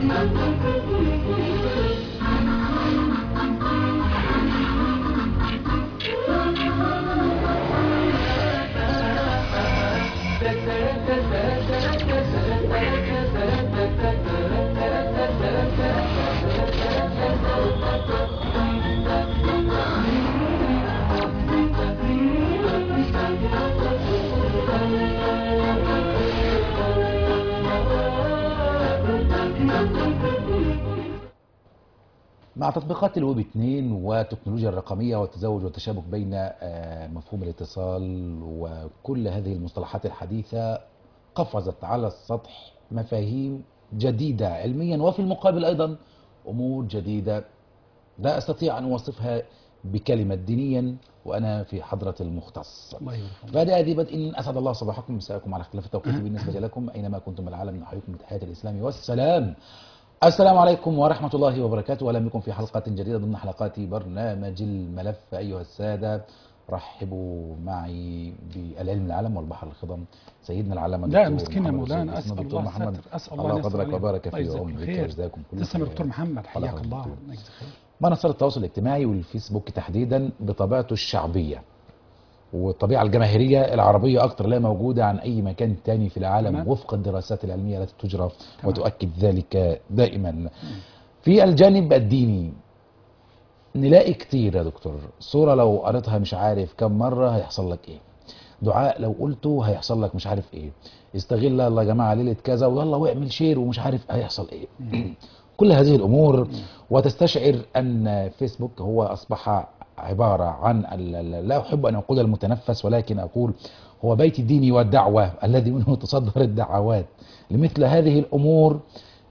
مع تطبيقات الويب 2 والتكنولوجيا الرقمية والتزاوج والتشابك بين آه، مفهوم الاتصال وكل هذه المصطلحات الحديثة قفزت على السطح مفاهيم جديدة علميا وفي المقابل أيضا أمور جديدة لا أستطيع أن أوصفها بكلمة دينيا وأنا في حضرة المختص الله يرحمه بعد هذه بدء أسعد الله صباحكم مساءكم على اختلاف التوقيت بالنسبة لكم أينما كنتم من العالم نحييكم بتحيات الإسلام والسلام السلام عليكم ورحمة الله وبركاته وأهلا بكم في حلقة جديدة ضمن حلقات برنامج الملف أيها السادة رحبوا معي بالعلم العالم والبحر الخضم سيدنا العلامة لا الدكتور مسكين يا محمد مولانا الأستاذ اسال الدكتور الله محمد الستر اسال الله الله أن يستر قدرك علينا. وبارك الله في يجزاك عمرك خير. وجزاكم كل تسلم يا خير. دكتور محمد حياك الله الله يخليك. الله يجزاك خير. منصات التواصل الاجتماعي والفيسبوك تحديدا بطبيعته الشعبية والطبيعة الجماهيرية العربية أكثر لا موجودة عن أي مكان تاني في العالم تمام. وفق الدراسات العلمية التي تجرى تمام. وتؤكد ذلك دائما في الجانب الديني نلاقي كتير يا دكتور صورة لو قريتها مش عارف كم مرة هيحصل لك ايه دعاء لو قلته هيحصل لك مش عارف ايه استغل يلا يا جماعة ليلة كذا ويلا واعمل شير ومش عارف هيحصل ايه كل هذه الامور وتستشعر ان فيسبوك هو اصبح عبارة عن ال- ال- لا احب ان اقول المتنفس ولكن اقول هو بيت الدين والدعوة الذي منه تصدر الدعوات لمثل هذه الامور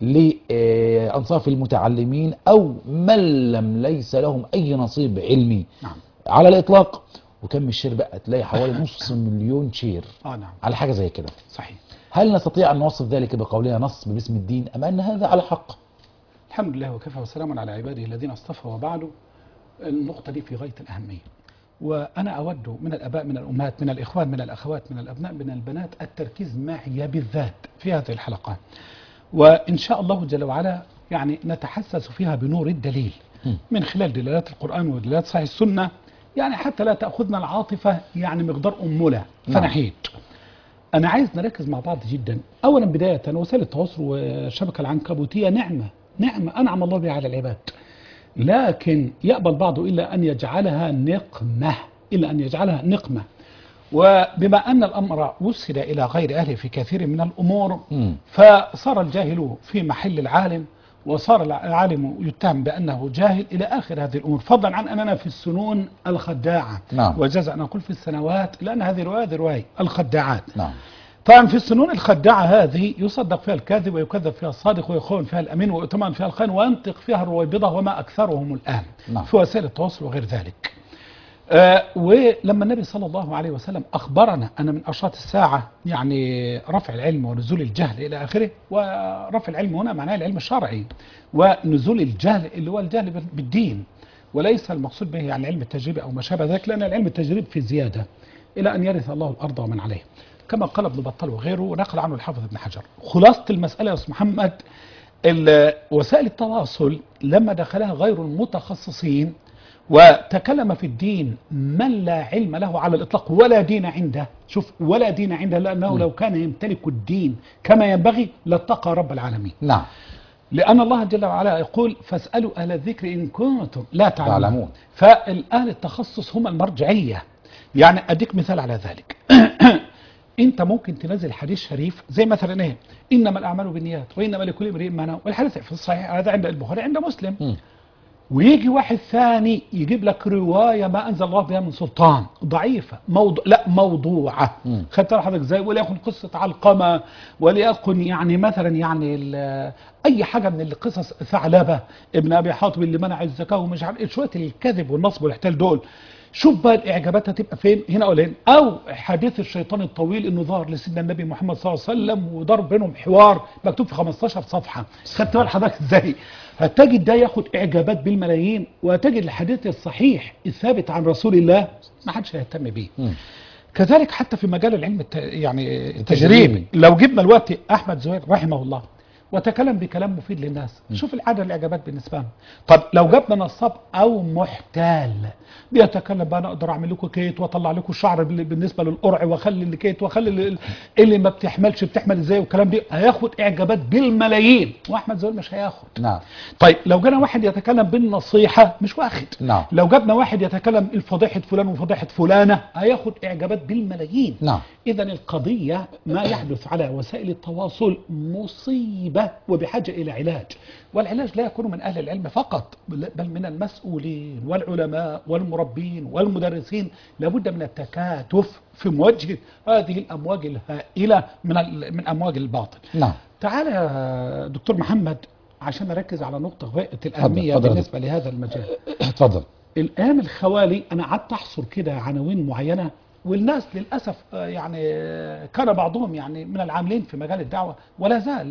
لأنصاف المتعلمين أو من لم ليس لهم أي نصيب علمي نعم على الإطلاق وكم الشير بقى تلاقي حوالي نص مليون شير اه نعم على حاجة زي كده صحيح هل نستطيع أن نوصف ذلك بقولنا نصب باسم الدين أم أن هذا على حق الحمد لله وكفى وسلام على عباده الذين اصطفى وبعد النقطة دي في غاية الأهمية وأنا أود من الآباء من الأمهات من الإخوان من الأخوات من الأبناء من البنات التركيز معي بالذات في هذه الحلقات وإن شاء الله جل وعلا يعني نتحسس فيها بنور الدليل من خلال دلالات القرآن ودلالات صحيح السنة يعني حتى لا تأخذنا العاطفة يعني مقدار أمولة نعم. فنحيد أنا عايز نركز مع بعض جدا أولا بداية وسائل التواصل والشبكة العنكبوتية نعمة نعمة أنعم الله بها على العباد لكن يأبى البعض إلا أن يجعلها نقمة إلا أن يجعلها نقمة وبما أن الأمر وسد إلى غير أهله في كثير من الأمور مم. فصار الجاهل في محل العالم وصار العالم يتهم بأنه جاهل إلى آخر هذه الأمور فضلا عن أننا في السنون الخداعة نعم. وجاز أن أقول في السنوات لأن هذه رواية هذه رواية الخداعات نعم طبعا في السنون الخداعة هذه يصدق فيها الكاذب ويكذب فيها الصادق ويخون فيها الأمين ويؤتمن فيها الخائن وينطق فيها الرويبضة وما أكثرهم الآن نعم. في وسائل التواصل وغير ذلك آه ولما النبي صلى الله عليه وسلم أخبرنا أن من أشراط الساعة يعني رفع العلم ونزول الجهل إلى آخره ورفع العلم هنا معناه العلم الشرعي ونزول الجهل اللي هو الجهل بالدين وليس المقصود به يعني العلم التجريبي أو ما شابه ذلك لأن العلم التجريبي في زيادة إلى أن يرث الله الأرض ومن عليها كما قال ابن بطال وغيره ونقل عنه الحافظ ابن حجر خلاصة المسألة يا أستاذ محمد ال- وسائل التواصل لما دخلها غير المتخصصين وتكلم في الدين من لا علم له على الإطلاق ولا دين عنده شوف ولا دين عنده لأنه لو كان يمتلك الدين كما ينبغي لاتقى رب العالمين نعم لأن الله جل وعلا يقول فاسألوا أهل الذكر إن كنتم لا تعلمون تعلمون. فالأهل التخصص هم المرجعية يعني أديك مثال على ذلك أنت ممكن تنزل حديث شريف زي مثلا إيه إنما الأعمال بالنيات وإنما لكل امرئ ما نوى والحديث في الصحيح هذا عند البخاري عند مسلم مم. ويجي واحد ثاني يجيب لك رواية ما أنزل الله بها من سلطان ضعيفة موضوع لا موضوعة مم. خدت بالك حضرتك ازاي وليكن قصة علقمة وليكن يعني مثلا يعني ال- أي حاجة من القصص ثعلبة ابن أبي حاطب اللي منع الزكاة ومش عارف إيه شوية الكذب والنصب والاحتيال دول شوف بقى الإعجابات هتبقى فين هنا ولا هنا أو حديث الشيطان الطويل إنه ظهر لسيدنا النبي محمد صلى الله عليه وسلم ودار بينهم حوار مكتوب في 15 صفحة خدت بال حضرتك ازاي هتجد ده ياخد إعجابات بالملايين وهتجد الحديث الصحيح الثابت عن رسول الله ما حدش هيهتم بيه مم. كذلك حتى في مجال العلم الت... يعني التجريبي. التجريبي لو جبنا الوقت احمد زهير رحمه الله وتكلم بكلام مفيد للناس شوف العاده الاعجابات بالنسبه لهم طب لو جبنا نصاب او محتال بيتكلم بقى انا اقدر اعمل لكم كيت واطلع لكم الشعر بال- بالنسبه للقرع واخلي اللي كيت واخلي اللي, اللي ما بتحملش بتحمل ازاي والكلام ده هياخد اعجابات بالملايين واحمد زويل مش هياخد نعم طيب لو جانا واحد يتكلم بالنصيحة مش واخد نعم. لو جبنا واحد يتكلم الفضيحة فلان وفضيحة فلانة هياخد إعجابات بالملايين نعم. إذا القضية ما يحدث على وسائل التواصل مصيبة وبحاجة إلى علاج والعلاج لا يكون من أهل العلم فقط بل بل من المسؤولين والعلماء والمربين والمدرسين لابد من التكاتف في مواجهة هذه الأمواج الهائلة من ال- من أمواج الباطل نعم تعالى يا دكتور محمد عشان نركز على نقطة غاية الأهمية اتفضل يا بالنسبة لهذا المجال اتفضل الأيام الخوالي أنا قعدت أحصر كده عناوين معينة والناس للأسف آه، يعني آه، كان بعضهم يعني من العاملين في مجال الدعوة ولا زال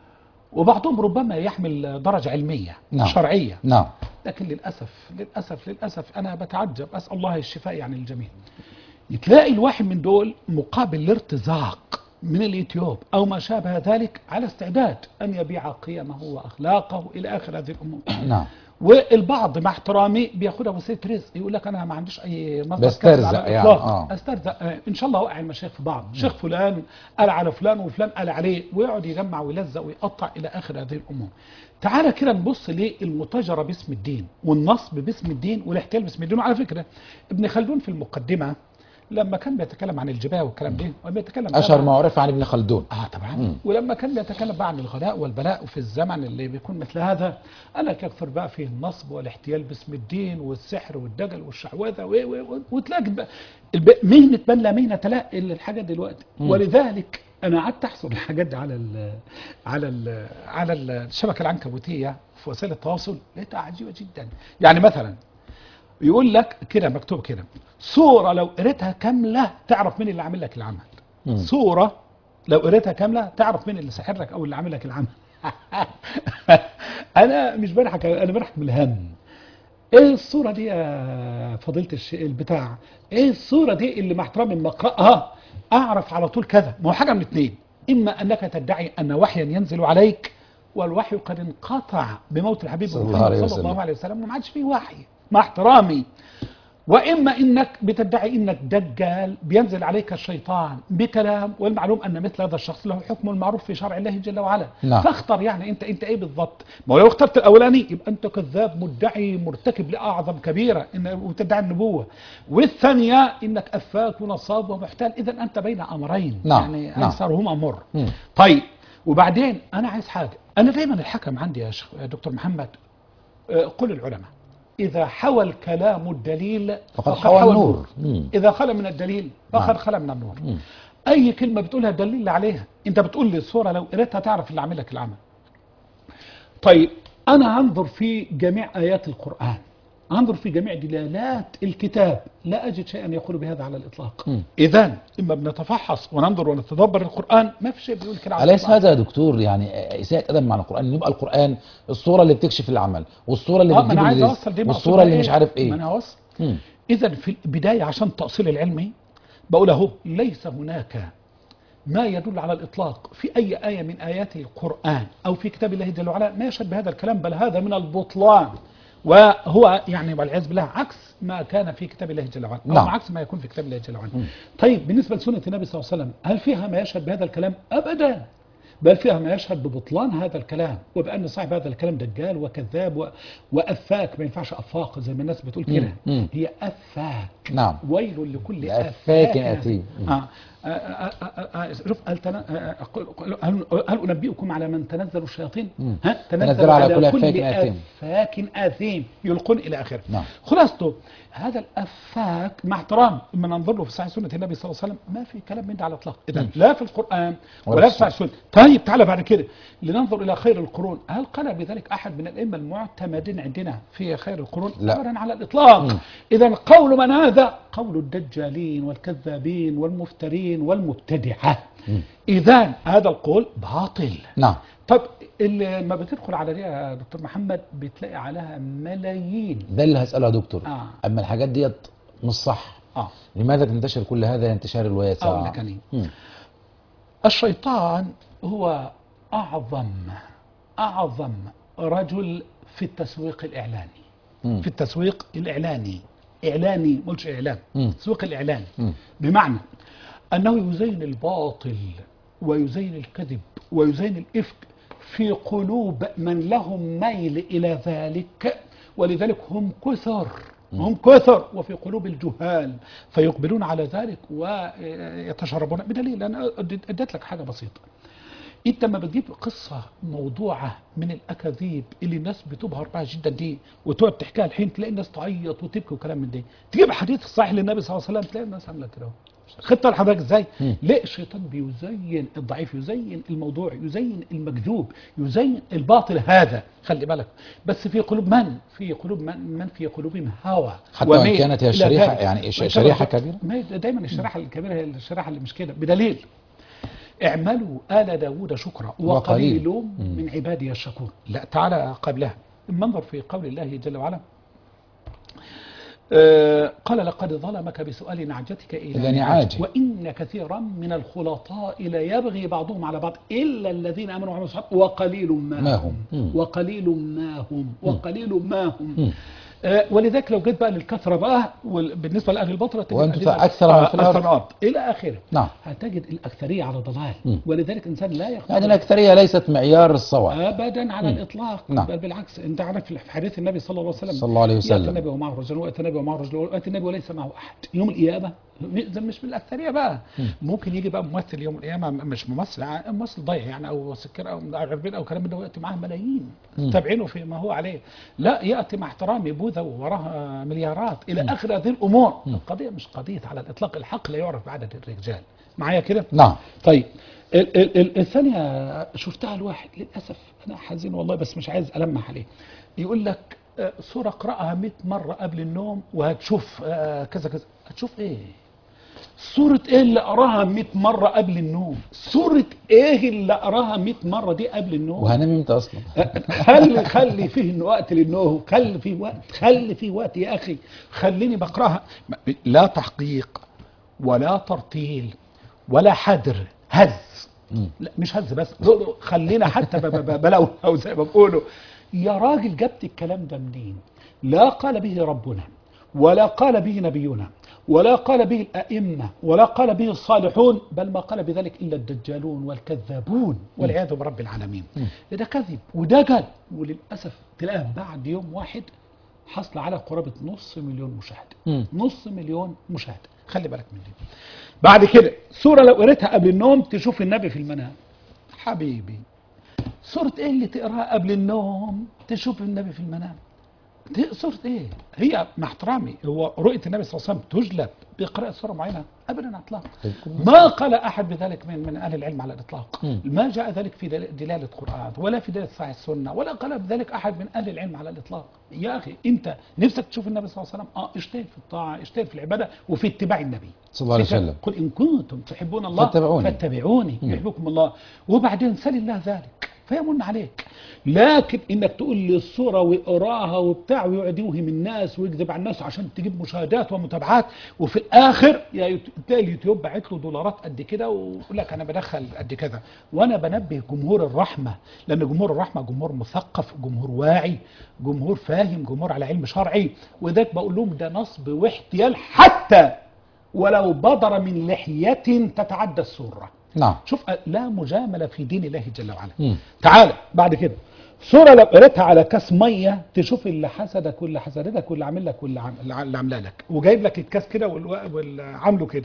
وبعضهم ربما يحمل درجة علمية نعم. شرعية نعم لكن للأسف للأسف للأسف أنا بتعجب أسأل الله الشفاء يعني الجميع تلاقي الواحد من دول مقابل الارتزاق من اليوتيوب أو ما شابه ذلك على استعداد أن يبيع قيمه وأخلاقه إلى آخر هذه الأمور نعم والبعض مع احترامي بياخدها وسيله رزق يقول لك انا ما عنديش اي مصدر بيسترزق كسب على يعني، الإطلاق. آه. استرزق آه، ان شاء الله وقع المشايخ في بعض شيخ فلان قال على فلان وفلان قال عليه ويقعد يجمع ويلزق ويقطع الى اخر هذه الامور تعالى كده نبص للمتاجره باسم الدين والنصب باسم الدين والاحتيال باسم الدين وعلى فكره ابن خلدون في المقدمه لما كان بيتكلم عن الجباه والكلام ده وبيتكلم اشهر طبعاً- ما عرف عن ابن خلدون اه طبعا مم. ولما كان بيتكلم بقى عن الغلاء والبلاء في الزمن اللي بيكون مثل هذا قال لك يكثر بقى فيه النصب والاحتيال باسم الدين والسحر والدجل والشعوذه و- و- و- وتلاقي بقى الب- مهنه من لا مهنه لا الا الحاجات دلوقتي ولذلك انا قعدت احصر الحاجات دي على ال على ال على الشبكه العنكبوتيه في وسائل التواصل لقيتها عجيبه جدا يعني مثلا يقول لك كده مكتوب كده صورة لو قريتها كاملة تعرف مين اللي عامل لك العمل مم. صورة لو قريتها كاملة تعرف مين اللي ساحر لك أو اللي عامل لك العمل أنا مش بضحك أنا بضحك من الهم ايه الصورة دي يا فضيلة الش... البتاع ايه الصورة دي اللي مع احترامي لما اقراها اعرف على طول كذا ما هو حاجة من اتنين اما انك تدعي ان وحيا ينزل عليك والوحي قد انقطع بموت الحبيب صلى الله محمد عليه صلى وسلم. الله عليه وسلم وما عادش فيه وحي مع احترامي واما انك بتدعي انك دجال بينزل عليك الشيطان بكلام والمعلوم ان مثل هذا الشخص له حكم المعروف في شرع الله جل وعلا نعم. فاختر يعني انت انت ايه بالضبط ما هو لو اخترت الاولاني يبقى انت كذاب مدعي مرتكب لاعظم كبيره إن وتدعي النبوه والثانيه انك افاك ونصاب ومحتال اذا انت بين امرين نعم. يعني نعم. ايسرهما مر مم. طيب وبعدين انا عايز حاجه انا دايما الحكم عندي يا شيخ يا دكتور محمد آه، قل العلماء إذا حوى الكلام الدليل فقد حوى النور. مم. إذا خلى من الدليل فقد نعم. خلى من النور مم. أي كلمة بتقولها دليل عليها أنت بتقول لي الصورة لو قريتها تعرف اللي عامل لك العمل طيب أنا هنظر في جميع آيات القرآن انظر في جميع دلالات الكتاب لا اجد شيئا يقول بهذا على الاطلاق مم. اذا اما بنتفحص وننظر ونتدبر القران ما في شيء بيقول كده على أليس الإطلاق. هذا يا دكتور يعني إساءة أدب مع القرآن إن يبقى القرآن الصورة اللي بتكشف العمل والصورة اللي اه ما بتجيب انا عايز الرزق اوصل دي والصورة مقصودها اللي مش عارف ما إيه انا اوصل مم. اذا في البدايه عشان التاصيل العلمي بقول اهو ليس هناك ما يدل على الاطلاق في اي ايه من ايات القران او في كتاب الله جل وعلا ما يشهد بهذا الكلام بل هذا من البطلان وهو يعني والعياذ بالله عكس ما كان في كتاب الله جل وعلا او نعم. عكس ما يكون في كتاب الله جل وعلا طيب بالنسبه لسنه النبي صلى الله عليه وسلم هل فيها ما يشهد بهذا الكلام ابدا بل فيها ما يشهد ببطلان هذا الكلام وبان صاحب هذا الكلام دجال وكذاب و... وافاك ما ينفعش افاق زي ما الناس بتقول كده مم. مم. هي افاك نعم ويل لكل أفاك أثيم. آه. آه، آه، آه، آه، شوف هل, تن... آه، أقول- هل هل انبئكم على من تنزل الشياطين؟ مم. ها تنزل على كل أفاك آثيم. افاك اثيم يلقون الى اخره نعم. خلاصته هذا الافاك مع احترام اما ننظر له في صحيح سنه النبي صلى الله عليه وسلم ما في كلام من ده على الاطلاق اذا لا في القران ولا ولا في في صحيح السنه طيب تعالى بعد كده لننظر الى خير القرون هل قال بذلك احد من الائمه المعتمدين عندنا في خير القرون لا. ابدا على الاطلاق مم. اذا قول من هذا قول الدجالين والكذابين والمفترين والمبتدعه اذا هذا القول باطل نعم طب اللي ما بتدخل على دي يا دكتور محمد بتلاقي عليها ملايين ده اللي هسأله يا دكتور آه. أما الحاجات ديت مش صح اه لماذا تنتشر كل هذا انتشار الواسع أقول لك أنا. مم. الشيطان هو أعظم أعظم رجل في التسويق الإعلاني مم. في التسويق الإعلاني إعلاني مش إعلان مم. التسويق الإعلاني مم. بمعنى أنه يزين الباطل ويزين الكذب ويزين الإفك في قلوب من لهم ميل إلى ذلك ولذلك هم كثر هم كثر وفي قلوب الجهال فيقبلون على ذلك ويتشربون بدليل أنا أديت أديت لك حاجة بسيطة انت ما بتجيب قصه موضوعه من الاكاذيب اللي الناس بتبهر بها جدا دي وتقعد تحكيها الحين تلاقي الناس تعيط وتبكي وكلام من ده تجيب حديث صحيح للنبي صلى الله عليه وسلم تلاقي الناس عامله كده اهو. خدت لحضرتك ازاي؟ مم. ليه الشيطان بيزين الضعيف يزين الموضوع يزين المكذوب يزين الباطل هذا خلي بالك بس في قلوب من؟ في قلوب من, من في قلوبهم هوى حتى وإن وميل كانت هي إلى الشريحة ذلك. يعني ش- وإن شريحة كانت- كبيرة؟ ما هي دايما الشريحه الكبيره هي الشريحه اللي مش كده بدليل اعملوا آل داود شكرا وقليل. وقليل من عبادي الشكور لا تعالى قبلها المنظر في قول الله جل وعلا آه، قال لقد ظلمك بسؤال نعجتك إلى إلى نعاجه نعاجه. وإن كثيرا من الخلطاء ليبغي بعضهم على بعض إلا الذين آمنوا وعملوا الصالحات وقليل ما, ما هم هم. مم. وقليل ما هم وقليل ما هم مم. آه، ولذلك لو جيت بقى للكثرة بقى وال- بالنسبة لأهل البطرة تجد وأنتم أدلة- أكثر من آه، في الأرض. أكثر من الأرض إلى آخره نعم هتجد الأكثرية على ضلال مم. ولذلك إنسان لا يقبل يعني الأكثرية ليست معيار الصواب ابدا على مم. الاطلاق نعم. بل بالعكس انت عارف في حديث النبي صلى الله عليه وسلم صلى الله عليه ياتي وسلم النبي ومعه رجل وياتي النبي ومعه رجل وياتي النبي وليس معه احد يوم القيامه ده مش بالاكثريه بقى مم. ممكن يجي بقى ممثل يوم القيامه مش ممثل ع- ممثل ضايع يعني او سكر او عربين او كلام من ده وياتي معاه ملايين مم. تابعينه في ما هو عليه لا ياتي مع احترامي بوذا ووراه مليارات الى اخر هذه الامور مم. القضيه مش قضيه على الاطلاق الحق لا يعرف بعدد الرجال معايا كده نعم طيب ال ال ال الثانية شفتها الواحد للأسف أنا حزين والله بس مش عايز ألمح عليه يقول لك آه، سورة اقرأها 100 مرة قبل النوم وهتشوف آه، كذا كذا هتشوف إيه سورة إيه اللي أراها 100 مرة قبل النوم سورة إيه اللي أراها 100 مرة دي قبل النوم وهنام امتى أصلا خلي خلي فيه وقت للنوم خلي فيه وقت خلي فيه وقت يا اخي خليني بقراها لا تحقيق ولا ترتيل ولا حدر هز مم. لا مش هز بس لا، لا، خلينا حتى ب- ب- ب- بلو او زي ما بيقولوا يا راجل جبت الكلام ده منين لا قال به ربنا ولا قال به نبينا ولا قال به الأئمة ولا قال به الصالحون بل ما قال بذلك إلا الدجالون والكذابون والعياذ برب العالمين ده كذب وده جد وللأسف تلاقيه بعد يوم واحد حصل على قرابة نص مليون مشاهدة مم. نص مليون مشاهدة خلي بالك من دي بعد كده سورة لو قريتها قبل النوم تشوف النبي في المنام حبيبي سورة ايه اللي تقراها قبل النوم تشوف النبي في المنام دي سورة ايه هي مع احترامي هو رؤية النبي صلى الله عليه وسلم تجلب بقراءة سورة معينة ابدا على الاطلاق ما قال احد بذلك من من اهل العلم على الاطلاق مم. ما جاء ذلك في دل- دلالة قرآن ولا في دلالة صحيح السنة ولا قال بذلك احد من اهل العلم على الاطلاق يا اخي انت نفسك تشوف النبي صلى الله عليه وسلم اه اجتهد في الطاعة اجتهد في العبادة وفي اتباع النبي صلى الله عليه في- وسلم قل إن كنتم تحبون الله فاتبعوني. فاتبعوني مم. يحبكم الله وبعدين سل الله ذلك فيمن عليك لكن انك تقول لي الصورة واقراها وبتاع ويقعد يوهم الناس ويكذب على الناس عشان تجيب مشاهدات ومتابعات وفي الاخر يا يوت- تلاقي اليوتيوب باعت له دولارات قد كده ويقول لك انا بدخل قد كذا وانا بنبه جمهور الرحمه لان جمهور الرحمه جمهور مثقف جمهور واعي جمهور فاهم جمهور على علم شرعي وذاك بقول لهم ده نصب واحتيال حتى ولو بدر من لحية تتعدى السورة نعم شوف لا مجاملة في دين الله جل وعلا مم. تعالى بعد كده سورة لو قريتها على كاس مية تشوف اللي حسدك واللي حسدتك واللي عامل لك واللي عم- اللي عاملاه لك وجايب لك الكاس كده والو- واللي عامله كده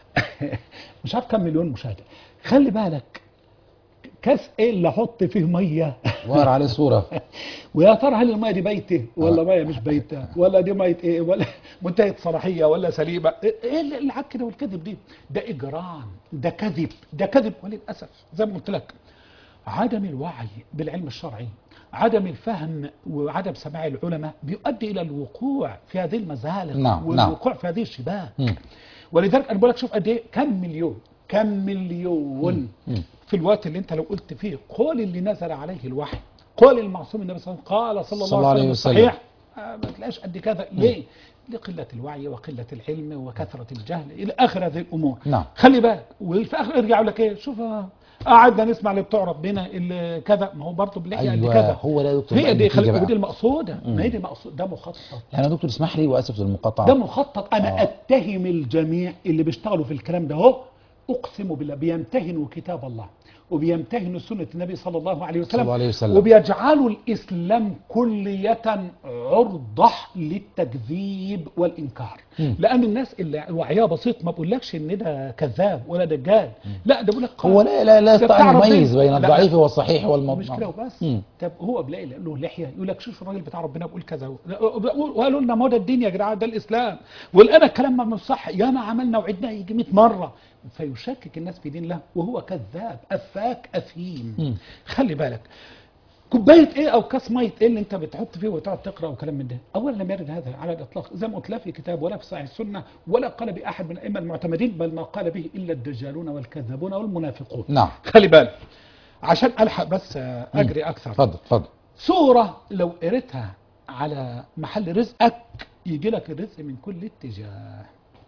مش عارف كم مليون مشاهدة خلي بالك كاس ايه اللي احط فيه ميه ظهر عليه صورة ويا ترى هل الميه دي بيته ولا ميه مش بيته ولا دي ميه ايه ولا منتهيه صلاحيه ولا سليمه ايه اللي- العك كده والكذب دي ده اجرام ده كذب ده كذب وللاسف زي ما قلت لك عدم الوعي بالعلم الشرعي عدم الفهم وعدم سماع العلماء بيؤدي الى الوقوع في هذه المزالق نعم، والوقوع في هذه الشباك مم. ولذلك انا بقول لك شوف قد ايه كم مليون كم مليون مم. في الوقت اللي انت لو قلت فيه قول اللي نزل عليه الوحي قول المعصوم النبي صلى الله عليه وسلم قال صلى الله عليه وسلم الصحيح آه، ما تلاقيش قد كذا ليه؟ لقلة الوعي وقلة العلم وكثرة الجهل إلى آخر هذه الأمور نعم. خلي بالك وفي آخر ارجع يقول لك إيه شوف آه، قعدنا نسمع اللي بتوع ربنا اللي كذا ما هو برضه بنلاقي اللي ايوه كذا هو ده يا دكتور بقى هي دي النتيجة خلي بقى. ودي المقصوده ما هي دي مقصود ده مخطط يعني يا دكتور اسمح لي واسف للمقاطعه ده مخطط انا آه. اتهم الجميع اللي بيشتغلوا في الكلام ده اهو اقسم بالله بيمتهنوا كتاب الله وبيمتهنوا سنه النبي صلى الله عليه وسلم, صلى الله عليه وسلم. وبيجعلوا الاسلام كليه عرضه للتكذيب والانكار مم. لان الناس اللي وعيها بسيط ما بقولكش ان ده كذاب ولا دجال لا ده بيقول لك هو لا لا لا ده يستطيع بتاع ان يميز ربنا. بين لا. الضعيف والصحيح والمضمون مش كده وبس مم. طب هو بلاقي له لحيه يقول لك شوف الراجل بتاع ربنا بيقول كذا وقالوا لنا ما هو ده الدين يا جدعان ده الاسلام والان الكلام ما مش صح ياما عملنا وعدنا يجي 100 مره فيشكك الناس في دين الله وهو كذاب افاك اثيم مم. خلي بالك كوبايه ايه او كاس ميه ايه اللي انت بتحط فيه وتقعد تقرا وكلام من ده اولا لم يرد هذا على الاطلاق زي ما قلت لا في كتاب ولا في صحيح السنه ولا قال باحد من الائمه المعتمدين بل ما قال به الا الدجالون والكذابون والمنافقون نعم خلي بالك عشان الحق بس آه، اجري اكثر اتفضل اتفضل سورة لو قريتها على محل رزقك يجي لك الرزق من كل اتجاه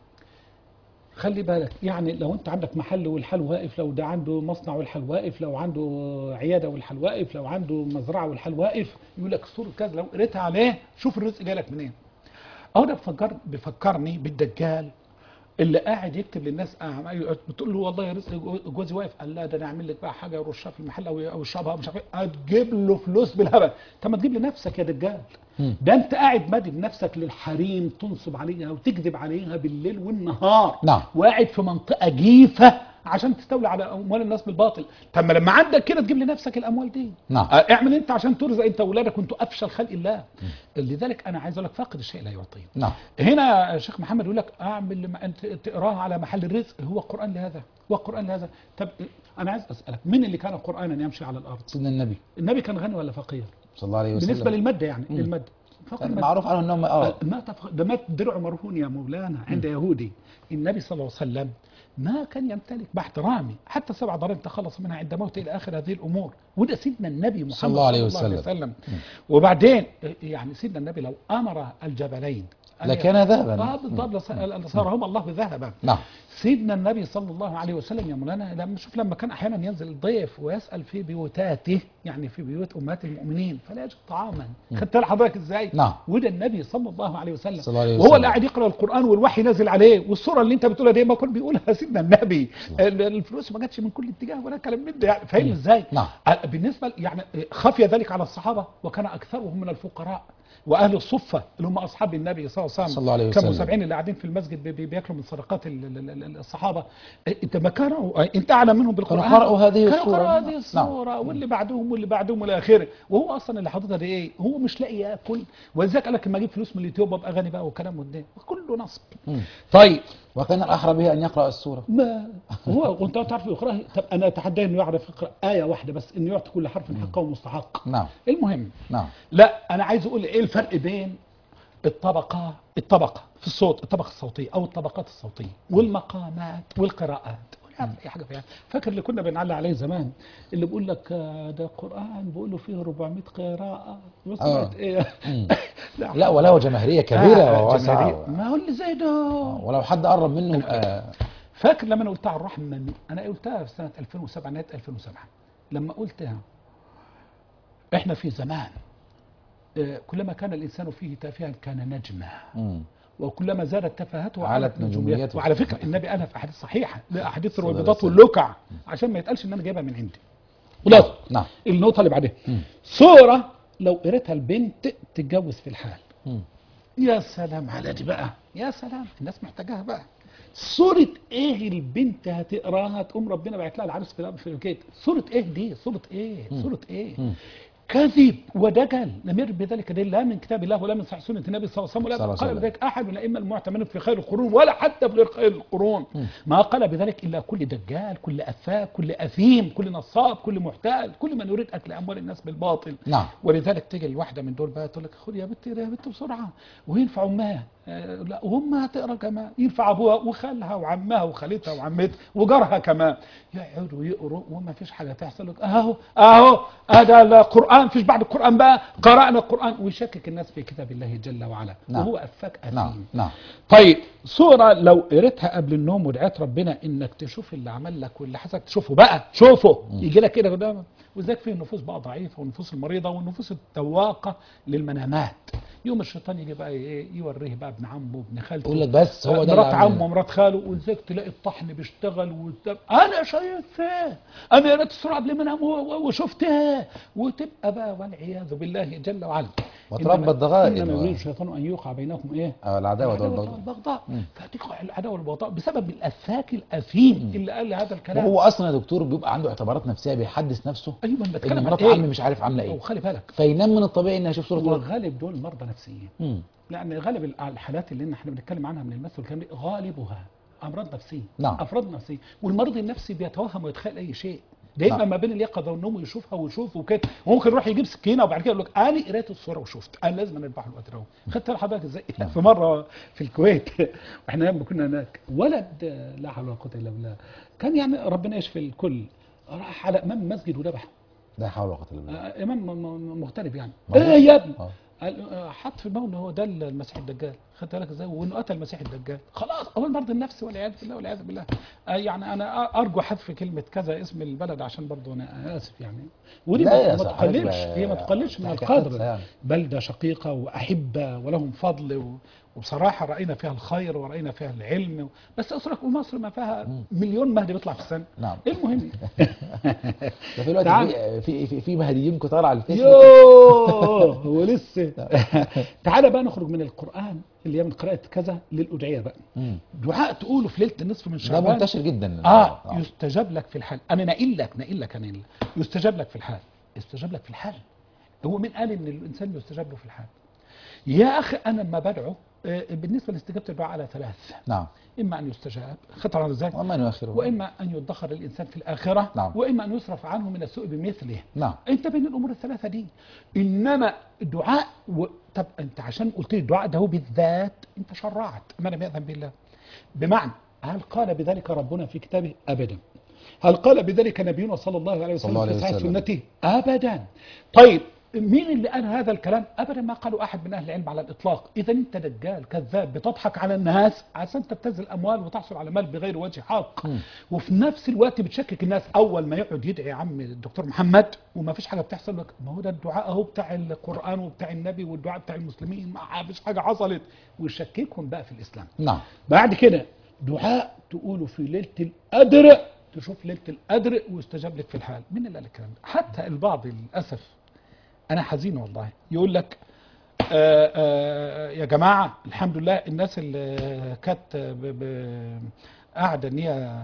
خلي بالك يعني لو انت عندك محل والحال واقف لو ده عنده مصنع والحال واقف لو عنده عياده والحال واقف لو عنده مزرعه والحال واقف يقول لك سورة كذا لو قريتها عليه شوف الرزق جاي لك منين اهو ده بفكر بيفكرني بالدجال اللي قاعد يكتب للناس أعمال- بتقول له والله يا رزق جو- جوزي واقف قال لا ده انا اعمل لك بقى حاجه يرشها في المحل او او يشربها مش عارف ايه هتجيب له فلوس بالهبل طب ما تجيب لنفسك يا دجال مم. ده انت قاعد مادي بنفسك للحريم تنصب عليها وتكذب عليها بالليل والنهار نعم. وقاعد في منطقه جيفه عشان تستولي على اموال الناس بالباطل طب ما لما عندك كده تجيب لنفسك الاموال دي نعم. اه، اعمل انت عشان ترزق انت واولادك وانتوا افشل خلق الله لذلك انا عايز اقول لك فاقد الشيء لا يعطيه نعم هنا شيخ محمد يقول لك اعمل لما انت تقراها على محل الرزق هو قران لهذا هو قران لهذا طب انا عايز اسالك مين اللي كان قرانا يمشي على الارض سيدنا النبي النبي كان غني ولا فقير صلى الله عليه وسلم بالنسبه للماده يعني مم. الماده فقير كان مادة. معروف عنه انهم اه مات فق- ده مات درع مرهون يا مولانا عند يهودي النبي صلى الله عليه وسلم ما كان يمتلك باحترامي حتى سبع ضرائب تخلص منها عند موته الى اخر هذه الامور وده سيدنا النبي محمد صلى الله عليه صلى الله عليه وسلم. وسلم وبعدين يعني سيدنا النبي لو امر الجبلين أن لكان يت- ذهبا. اه بالضبط لص- لصارهما الله بذهبا نعم سيدنا النبي صلى الله عليه وسلم يا مولانا لما شوف لما كان احيانا ينزل الضيف ويسال في بيوتاته يعني في بيوت امهات المؤمنين فلا يجد طعاما خدت بالك حضرتك ازاي؟ نعم. وده النبي صلى الله عليه وسلم صلى الله عليه وهو وسلم. اللي قاعد يقرا القران والوحي نازل عليه والصوره اللي انت بتقولها دي ما كان بيقولها سيدنا النبي ال- الفلوس ما جاتش من كل اتجاه ولا كلام من ده يعني فاهم ازاي؟ نعم. آه، بالنسبه يعني خفي ذلك على الصحابه وكان اكثرهم من الفقراء واهل الصفه اللي هم اصحاب النبي صلى الله عليه وسلم صلى الله عليه كانوا وسلم. سبعين اللي قاعدين في المسجد بي- بي- بياكلوا من صدقات ال- ال- ال- الصحابه إيه، انت ما كانوا انت اعلم منهم بالقران كانوا قرأوا هذه كانوا السورة. قرأوا هذه نعم. السوره واللي بعدهم واللي بعدهم والى اخره وهو اصلا اللي حاططها دي ايه هو مش لاقي ياكل ولذلك قال لك لما اجيب فلوس من اليوتيوب ابقى غني بقى وكلام من ده كله نصب مم. طيب وكان الاحرى به ان يقرا السوره ما هو وانت تعرف يقراها طب انا اتحداه انه يعرف يقرا ايه واحده بس انه يعطي كل حرف حقه ومستحق نعم المهم نعم لا انا عايز اقول ايه الفرق بين الطبقه الطبقه في الصوت الطبقه الصوتيه او الطبقات الصوتيه والمقامات والقراءات ولا اي حاجه فيها فاكر اللي كنا بنعلق عليه زمان اللي بيقول لك آه، ده قران بيقول له فيه 400 قراءه بص آه. بقت ايه مم. لا وله جماهيريه كبيره آه، وواسعه جماهير. ما هو اللي زي ده ولو حد قرب منه يبقى فاكر لما انا قلتها على الرحمه من انا قلتها في سنه 2007 نهايه 2007 لما قلتها احنا في زمان آه، كلما كان الانسان فيه تافها كان نجما مم. وكلما زادت تفاهته علت علت نجوميته. نجوميته وعلى فكره النبي قالها في احاديث صحيحه لاحاديث صلى الله عليه الرويبضات وسلم. واللكع عشان ما يتقالش ان انا جايبها من عندي خلاص نعم النقطه اللي بعدها مم. صوره لو قريتها البنت تتجوز في الحال مم. يا سلام على دي بقى يا سلام الناس محتاجاها بقى صورة ايه البنت هتقراها تقوم ربنا بعت لها العرس في في الكيت صورة ايه دي صورة ايه صورة ايه مم. كذب ودجل لم يرد بذلك دليل لا من كتاب الله ولا من صحيح سنه النبي صلى الله عليه وسلم صلى الله ولا عليه قال وسلم. بذلك احد من الائمه المعتمدين في خير القرون ولا حتى في خير القرون ما قال بذلك الا كل دجال كل افاك كل اثيم كل نصاب كل محتال كل من يريد اكل اموال الناس بالباطل نعم. ولذلك تيجي الواحده من دول بقى تقول لك خد يا بنت يا بنت بسرعه وينفع امها آه، لا وامها تقرا كمان ينفع ابوها وخالها وعمها وخالتها وعمتها وجارها كمان يقعدوا يقروا وما فيش حاجه تحصل لك اهو اهو هذا القران فيش بعد القران بقى قرانا القران ويشكك الناس في كتاب الله جل وعلا نعم. وهو افاك اثيم نعم نعم طيب صورة لو قريتها قبل النوم ودعيت ربنا انك تشوف اللي عمل لك واللي حصلك تشوفه بقى شوفه يجي لك كده قدامك وذاك في النفوس بقى ضعيفة والنفوس المريضة والنفوس التواقة للمنامات يوم الشيطان يجي بقى ايه يوريه بقى ابن عمه وابن خالته يقول لك بس هو ده اللي مرات عمل. عمه ومرات خاله وذاك تلاقي الطحن بيشتغل والدم انا شايفاه انا قريت السرعه قبل ما انام و- و- وشفتها وتبقى بقى والعياذ بالله جل وعلا وتربى إنما- الضغائن انما و- يريد الشيطان ان يوقع بينكم ايه آه، العداوة العداوة والبغضاء والبغضاء فتقع العداوه والبغضاء بسبب الافاك الاثيم اللي قال هذا الكلام وهو اصلا يا دكتور بيبقى عنده اعتبارات نفسيه بيحدث نفسه ايوه أنا بتكلم ان عن مرات إيه؟ عمي مش عارف عامله ايه وخلي بالك فينام من الطبيعي انها يشوف صوره ولد وغالب دول مرضى نفسيين مم. لان غالب ال- الحالات اللي احنا بنتكلم عنها من المثل والكلام ده غالبها امراض نفسيه نعم. افراد نفسيه والمرض النفسي بيتوهم ويتخيل اي شيء دايما نعم. ما بين اليقظه والنوم يشوفها ويشوف وكده وممكن يروح يجيب سكينه وبعد كده يقول لك انا قريت الصوره وشفت انا لازم أنا اذبح الوقت ده خدت بالك حضرتك ازاي في مره في الكويت واحنا لما كنا هناك ولد آه، لا حول ولا قوه الا بالله كان يعني ربنا يشفي الكل راح على امام المسجد وذبح لا حول ولا قوه الا بالله آه، امام م- م- مغترب يعني ما هو- ايه يا ابني آه. قال آه، حط في دماغه ان هو ده المسيح الدجال خدت بالك ازاي وانه قتل المسيح الدجال خلاص هو المرض النفسي والعياذ بالله والعياذ بالله آه، يعني انا ارجو حذف كلمه كذا اسم البلد عشان برضه انا اسف يعني ودي لا ما يا ما صاحبي، تقللش لا- هي ما تقللش من تحكي حادثة القدر يعني. بلده شقيقه واحبه ولهم فضل و وبصراحة رأينا فيها الخير ورأينا فيها العلم بس أصلك ومصر ما فيها مليون مهدي بيطلع في السنة نعم. المهم ده في الوقت تعال. في في في, في مهديين كتار على الفيسبوك يوه هو لسه تعالى بقى نخرج من القرآن اللي هي من قراءة كذا للأدعية بقى مم. دعاء تقوله في ليلة النصف من ده شعبان منتشر جدا اه نعم. يستجاب لك في الحال انا ناقل لك ناقل لك انا ناقل لك. يستجاب لك في الحال يستجاب لك في الحال هو مين قال ان الانسان يستجاب له في الحال يا اخي انا لما بدعو آه، بالنسبه لاستجابه الدعاء على ثلاث نعم اما ان يستجاب خطر على ذلك وما يؤخره واما ان يدخر الانسان في الاخره نعم. واما ان يصرف عنه من السوء بمثله نعم انت بين الامور الثلاثه دي انما دعاء و... طب انت عشان قلت لي الدعاء ده هو بالذات انت شرعت ما لم ياذن بالله بمعنى هل قال بذلك ربنا في كتابه ابدا هل قال بذلك نبينا صلى الله عليه صلى الله وسلم عليه في صحيح وسلم. سنته ابدا طيب مين اللي قال هذا الكلام ابدا ما قالوا احد من اهل العلم على الاطلاق اذا انت دجال كذاب بتضحك على الناس عشان تبتذل الاموال وتحصل على مال بغير وجه حق مم. وفي نفس الوقت بتشكك الناس اول ما يقعد يدعي يا عم الدكتور محمد وما فيش حاجه بتحصل لك ما هو ده الدعاء اهو بتاع القران وبتاع النبي والدعاء بتاع المسلمين ما فيش حاجه حصلت ويشككهم بقى في الاسلام نعم بعد كده دعاء تقوله في ليله القدر تشوف ليله القدر ويستجاب لك في الحال مين اللي قال الكلام ده حتى البعض للاسف انا حزين والله يقول لك آه آه يا جماعه الحمد لله الناس اللي كانت ب- ب- قاعده ان هي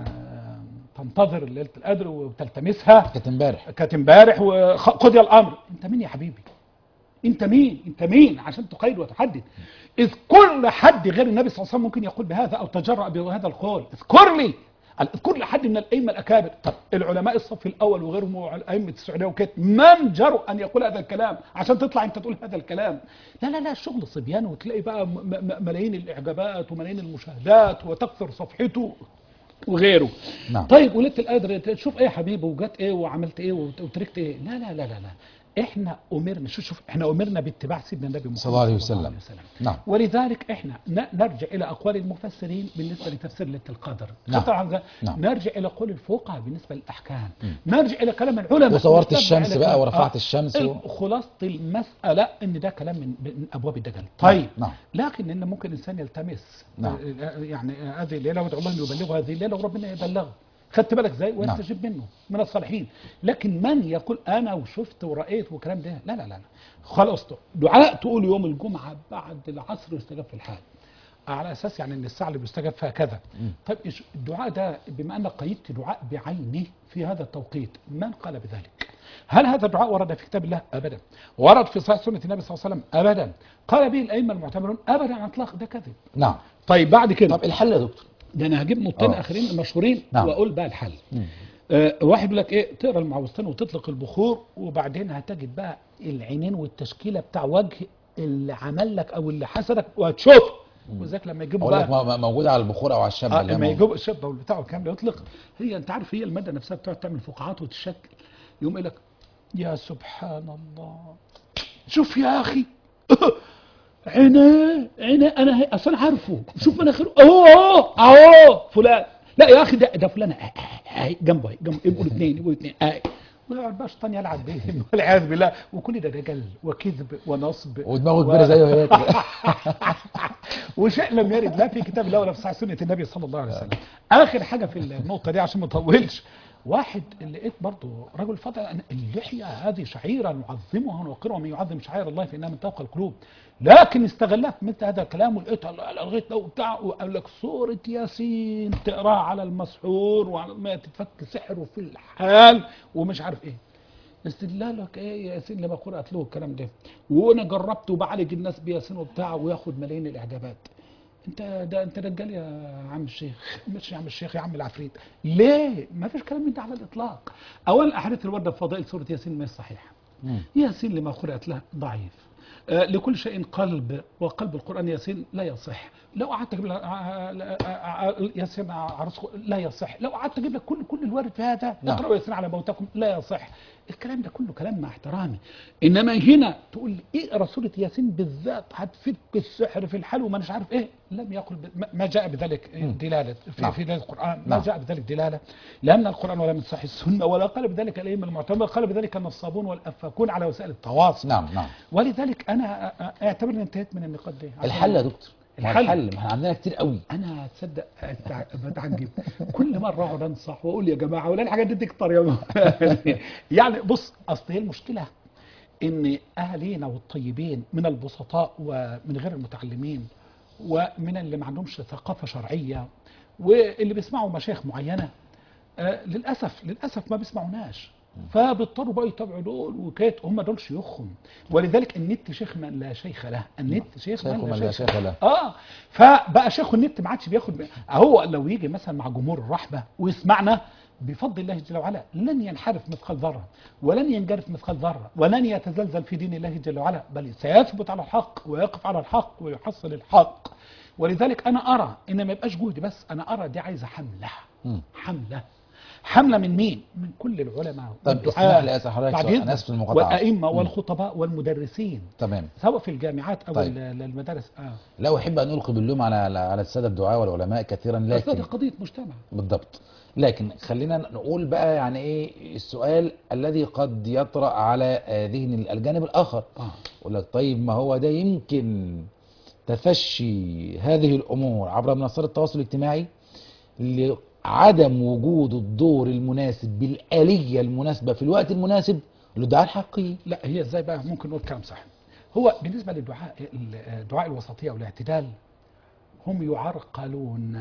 تنتظر ليله القدر وتلتمسها كانت امبارح كانت امبارح وقضي الامر انت مين يا حبيبي انت مين انت مين عشان تقيد وتحدد اذ كل حد غير النبي صلى الله عليه وسلم ممكن يقول بهذا او تجرأ بهذا القول اذكر لي اذكر لي حد من الائمه الاكابر طب العلماء الصف الاول وغيرهم ائمه السعوديه وكده من جرؤ ان يقول هذا الكلام عشان تطلع انت تقول هذا الكلام لا لا لا الشغل صبيان وتلاقي بقى م- م- ملايين الاعجابات وملايين المشاهدات وتكثر صفحته وغيره نعم. طيب وليله القدر تشوف ايه يا حبيبي وجات ايه وعملت ايه وت- وتركت ايه لا لا لا لا لا احنا امرنا شوف شوف احنا امرنا باتباع سيدنا النبي محمد صلى الله عليه وسلم. نعم. ولذلك احنا ن- نرجع الى اقوال المفسرين بالنسبه لتفسير ليله القدر نعم. خطر عن ذلك. نعم. نرجع الى قول الفقهاء بالنسبه للاحكام نرجع الى كلام العلماء وصورت نرجع الشمس إلى بقى كلام- ورفعت آه. الشمس و- خلاصه المساله ان ده كلام من من ابواب الدجال طيب نعم. لكن ان ممكن انسان يلتمس نعم. آه، يعني آه، هذه الليله وادعو الله ان يبلغه هذه الليله وربنا يبلغه خدت بالك ازاي ويستجيب منه من الصالحين لكن من يقول انا وشفت ورأيت وكلام ده لا لا لا, لا. خلاص دعاء تقول يوم الجمعه بعد العصر يستجاب في الحال على اساس يعني ان الساعه اللي بيستجاب فيها كذا طيب إيش- الدعاء ده بما انك قيدت دعاء بعينه في هذا التوقيت من قال بذلك هل هذا الدعاء ورد في كتاب الله ابدا ورد في صحيح سنه النبي صلى الله عليه وسلم ابدا قال به الائمه المعتبرون ابدا على اطلاق ده كذب نعم طيب بعد كده طب الحل يا دكتور ده انا هجيب نقطتين آه. اخرين مشهورين نعم. واقول بقى الحل آه واحد يقول لك ايه تقرا المعوذتين وتطلق البخور وبعدين هتجد بقى العينين والتشكيله بتاع وجه اللي عمل لك او اللي حسدك وهتشوف وذاك لما يجيبوا اقول لك بقى م- م- موجوده على البخور او على الشمع آه اللي هي لما موجودة. يجيبوا الشبه والبتاع والكلام ده يطلق هي انت عارف هي الماده نفسها بتقعد تعمل فقاعات وتشكل يقوم يقول لك يا سبحان الله شوف يا اخي عينيه عينيه انا هي اصل انا عارفه شوف انا خير اهو اهو اهو فلان لا يا اخي ده ده فلان آه، آه، آه، جنبه جنبه يبقوا الاثنين يبقوا الاثنين آه. ويقعد بقى الشيطان يلعب بيهم والعياذ بالله وكل ده دجل وكذب ونصب ودماغه كبيره زيه هي كده. وشيء لم يرد لا في كتاب الله ولا في صحيح سنه النبي صلى الله عليه وسلم اخر حاجه في النقطه دي عشان ما اطولش واحد اللي لقيت برضه رجل فضل أن اللحيه هذه شعيره نعظمها ونوقرها ومن يعظم شعائر الله فانها من توقع القلوب لكن استغلها في مثل هذا الكلام ولقيتها لغايه لو بتاع وقال لك سوره ياسين تقراها على المسحور وعلى ما تتفك سحره في الحال ومش عارف ايه استدلالك ايه يا ياسين لما قرات له الكلام ده وانا جربت وبعالج الناس بياسين وبتاع وياخد ملايين الاعجابات انت ده انت دجال يا عم الشيخ مش يا عم الشيخ يا عم العفريت ليه ما فيش كلام من ده على الاطلاق اولا احاديث الورده في فضائل سوره ياسين مش صحيحه مم. ياسين لما قرات له ضعيف آه، لكل شيء قلب وقلب القرآن ياسين لا يصح لو قعدت اجيب لك آه، آه، آه، ياسين عروس لا يصح لو قعدت اجيب لك كل كل الوارد في هذا نعم. اقرأوا ياسين على موتكم لا يصح الكلام ده كله كلام مع احترامي انما هنا تقول لي اقرا سوره ياسين بالذات هتفك السحر في الحال وما مش عارف ايه لم يقل ب- ما- ما جاء بذلك دلاله في, نعم. في القران ما نعم. جاء بذلك دلاله لا من القران ولا من صحيح السنه ولا قال بذلك الائمه المعتمده قال بذلك النصابون والافاكون على وسائل التواصل نعم نعم ولذلك انا أ- أ- اعتبر اني انتهيت من النقاط دي الحل يا دكتور ما هو الحل. الحل ما احنا عندنا كتير قوي انا تصدق أتع- بتعجب كل مره اقعد انصح واقول يا جماعه ولا الحاجات دي تكتر يا جماعه يعني بص اصل هي المشكله ان اهالينا والطيبين من البسطاء ومن غير المتعلمين ومن اللي ما عندهمش ثقافه شرعيه واللي بيسمعوا مشايخ معينه آه، للاسف للاسف ما بيسمعوناش فبيضطروا بقى يتابعوا دول وكات هم دول شيوخهم ولذلك النت شيخ من لا شيخ له النت شيخ شيخ من من لا لا شيخ شيخ له. اه فبقى شيخ النت ما عادش بياخد هو لو يجي مثلا مع جمهور الرحبه ويسمعنا بفضل الله جل وعلا لن ينحرف مثقال ذره ولن ينجرف مثقال ذره ولن يتزلزل في دين الله جل وعلا بل سيثبت على الحق ويقف على الحق ويحصل الحق ولذلك انا ارى ان ما يبقاش جهدي بس انا ارى دي عايزه حمله مم. حمله حمله من مين؟ من كل العلماء طب والدعاة. اسمح لي اسال حضرتك بعد سؤال. إذنك. انا اسف في المقاطعه والائمه مم. والخطباء والمدرسين تمام سواء في الجامعات او طيب. ال- المدارس اه لا احب ان القي باللوم على على الساده الدعاء والعلماء كثيرا أصل لكن دي قضيه مجتمع بالضبط لكن خلينا نقول بقى يعني ايه السؤال الذي قد يطرأ على آه، ذهن الجانب الاخر اه يقول لك طيب ما هو ده يمكن تفشي هذه الامور عبر منصات التواصل الاجتماعي لعدم وجود الدور المناسب بالآلية المناسبة في الوقت المناسب للدعاء الحقيقي لا هي ازاي بقى ممكن نقول كلام صح هو بالنسبه للدعاء الدعاء الوسطيه والاعتدال هم يعرقلون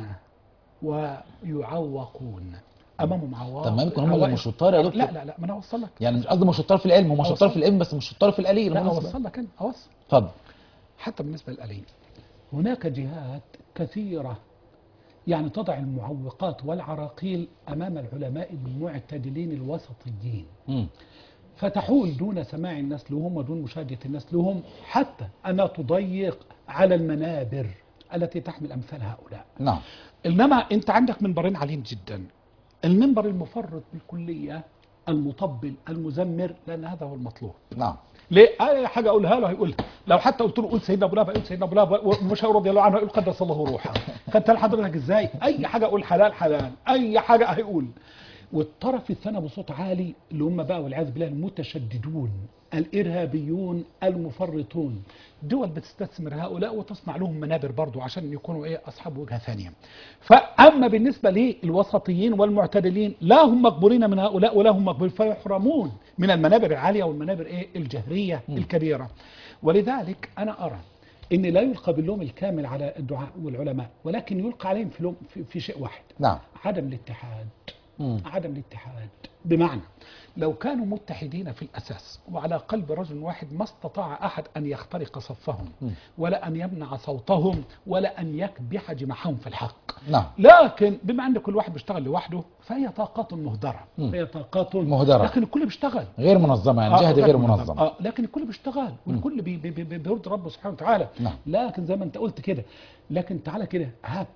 ويعوقون امامهم عوائق طب ما يمكن هم اللي مش شطار يا دكتور لا لا لا ما انا اوصل لك يعني مش قصدي مش شطار في العلم هم أوصل. شطار في العلم بس مش شطار في الآلية لا المناسبة اوصل لك انا اوصل اتفضل حتى بالنسبه للآلية هناك جهات كثيره يعني تضع المعوقات والعراقيل امام العلماء المعتدلين الوسطيين مم. فتحول دون سماع الناس لهم ودون مشاهدة الناس لهم حتى أن تضيق على المنابر التي تحمل أمثال هؤلاء نعم إنما أنت عندك منبرين عاليين جدا المنبر المفرط بالكلية المطبل المزمر لأن هذا هو المطلوب نعم ليه اي حاجه اقولها له هيقولها لو حتى قلت له قول سيدنا ابو لهب هيقول سيدنا ابو لهب ومش رضي الله عنه هيقول قدس الله روحه فانت لحضرتك ازاي اي حاجه اقول حلال حلال اي حاجه هيقول والطرف الثاني بصوت عالي اللي هم بقى والعياذ بالله المتشددون الارهابيون المفرطون دول بتستثمر هؤلاء وتصنع لهم منابر برضو عشان يكونوا ايه اصحاب وجهه ثانيه فاما بالنسبه للوسطيين والمعتدلين لا هم مقبولين من هؤلاء ولا هم مقبولين فيحرمون من المنابر العاليه والمنابر ايه الجهريه الكبيره ولذلك انا ارى ان لا يلقى باللوم الكامل على الدعاء والعلماء ولكن يلقى عليهم في, لوم في, في شيء واحد نعم عدم الاتحاد مم. عدم الاتحاد بمعنى لو كانوا متحدين في الأساس وعلى قلب رجل واحد ما استطاع أحد أن يخترق صفهم ولا أن يمنع صوتهم ولا أن يكبح جماحهم في الحق نعم لكن بما أن كل واحد بيشتغل لوحده فهي طاقات مهدرة مم. هي طاقات مهدرة. لكن الكل بيشتغل غير منظمة يعني آه، جهد غير منظم اه لكن الكل بيشتغل والكل بي بي بي بيرضي ربه سبحانه وتعالى نعم. لكن زي ما انت قلت كده لكن تعالى كده هاب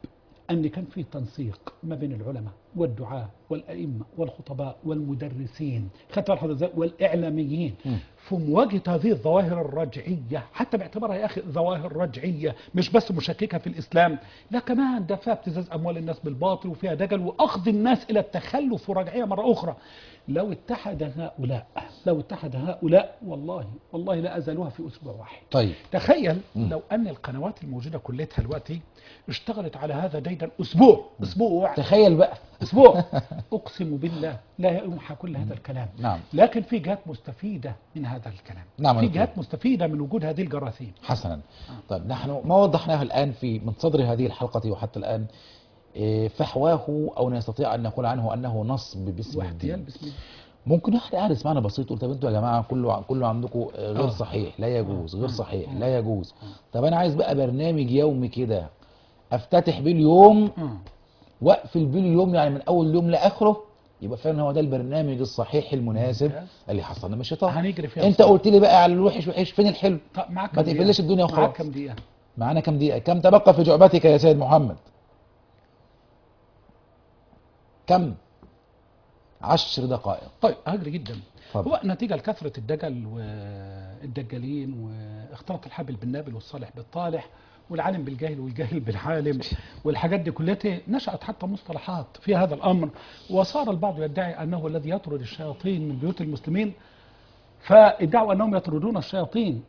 ان كان في تنسيق ما بين العلماء والدعاة والائمه والخطباء والمدرسين خدت بالك حضرتك إزاي؟ والاعلاميين مم. في مواجهه هذه الظواهر الرجعيه حتى باعتبارها يا اخي ظواهر رجعيه مش بس مشككه في الاسلام لا كمان ده فيها ابتزاز اموال الناس بالباطل وفيها دجل واخذ الناس الى التخلف ورجعيه مره اخرى لو اتحد هؤلاء لو اتحد هؤلاء والله والله لا ازالوها في اسبوع واحد طيب تخيل مم. لو ان القنوات الموجوده كلها دلوقتي اشتغلت على هذا ديدا اسبوع اسبوع تخيل بقى اسبوع اقسم بالله لا يمحى كل هذا الكلام نعم لكن في جهات مستفيده من هذا الكلام نعم في دكتور. جهات مستفيده من وجود هذه الجراثيم حسنا طيب نحن ما وضحناه الآن في من صدر هذه الحلقة وحتى الآن إيه، فحواه أو نستطيع أن نقول عنه أنه نصب باسم واحتيال الدين بسم الله ممكن واحد قاعد يسمعنا بسيط يقول طب انتوا يا جماعه كله كله عندكم آه، غير آه. صحيح لا يجوز غير آه. صحيح آه. لا يجوز طب انا عايز بقى برنامج يومي كده افتتح بيه اليوم آه. واقفل بيه اليوم يعني من اول يوم لاخره يبقى فعلا هو ده البرنامج الصحيح المناسب ممتاز. اللي حصلنا من الشيطان هنجري فيها انت بسرعة. قلت لي بقى على الوحش وحش فين الحلو طب معاك ما كم تقفلش دقيقة؟ الدنيا معاك وخلاص كم دقيقه معانا كم دقيقه كم تبقى في جعبتك يا سيد محمد كم عشر دقائق طيب هجري جدا اتفضل. هو نتيجه لكثره الدجل والدجالين واختلاط الحبل بالنابل والصالح بالطالح والعالم بالجاهل والجاهل بالعالم والحاجات دي كلها نشأت حتى مصطلحات في هذا الأمر وصار البعض يدعي أنه الذي يطرد الشياطين من بيوت المسلمين فادعوا أنهم يطردون الشياطين